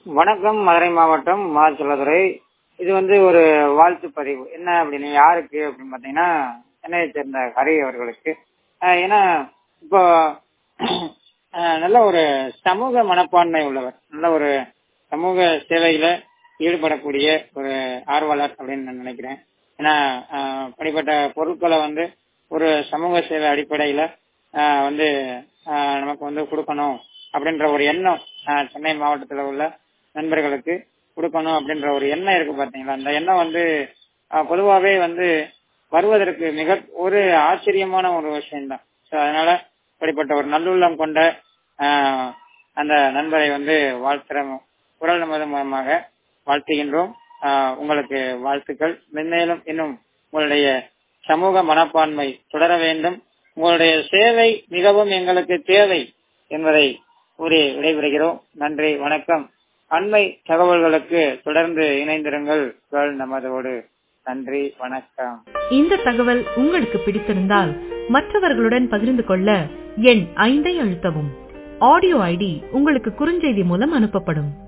வணக்கம் மதுரை மாவட்டம் மா செல்லதுரை இது வந்து ஒரு வாழ்த்து பதிவு என்ன அப்படின்னு யாருக்கு அப்படின்னு பார்த்தீங்கன்னா சென்னையை சேர்ந்த ஹரி அவர்களுக்கு அஹ் ஏன்னா இப்போ அஹ் நல்ல ஒரு சமூக மனப்பான்மை உள்ளவர் நல்ல ஒரு சமூக சேவையில ஈடுபடக்கூடிய ஒரு ஆர்வலர் அப்படின்னு நான் நினைக்கிறேன் ஏன்னா அஹ் அப்படிப்பட்ட பொருட்களை வந்து ஒரு சமூக சேவை அடிப்படையில அஹ் வந்து அஹ் நமக்கு வந்து கொடுக்கணும் அப்படின்ற ஒரு எண்ணம் அஹ் சென்னை மாவட்டத்தில் உள்ள நண்பர்களுக்கு கொடுக்கணும் அப்படின்ற ஒரு எண்ணம் இருக்கு பாத்தீங்களா அந்த எண்ணம் வந்து அஹ் பொதுவாவே வந்து வருவதற்கு மிக ஒரு ஆச்சரியமான ஒரு விஷயம்தான் ஸோ அதனால இப்படிப்பட்ட ஒரு நல்லுள்ளம் கொண்ட அஹ், அந்த நண்பரை வந்து வாழ்த்துற குரல் நமது மூலமாக வாழ்த்துகின்றோம் அஹ், உங்களுக்கு வாழ்த்துக்கள் மென்மேலும் இன்னும் உங்களுடைய சமூக மனப்பான்மை தொடர வேண்டும் உங்களுடைய சேவை மிகவும் எங்களுக்கு தேவை என்பதை கூறி விடைபெறுகிறோம் நன்றி வணக்கம் அண்மை தகவல்களுக்கு தொடர்ந்து இணைந்திருங்கள் குரல் நமதோடு நன்றி வணக்கம் இந்த தகவல் உங்களுக்கு பிடித்திருந்தால் மற்றவர்களுடன் பகிர்ந்து கொள்ள எண் ஐந்தை அழுத்தவும் ஆடியோ ஐடி உங்களுக்கு குறுஞ்செய்தி மூலம் அனுப்பப்படும்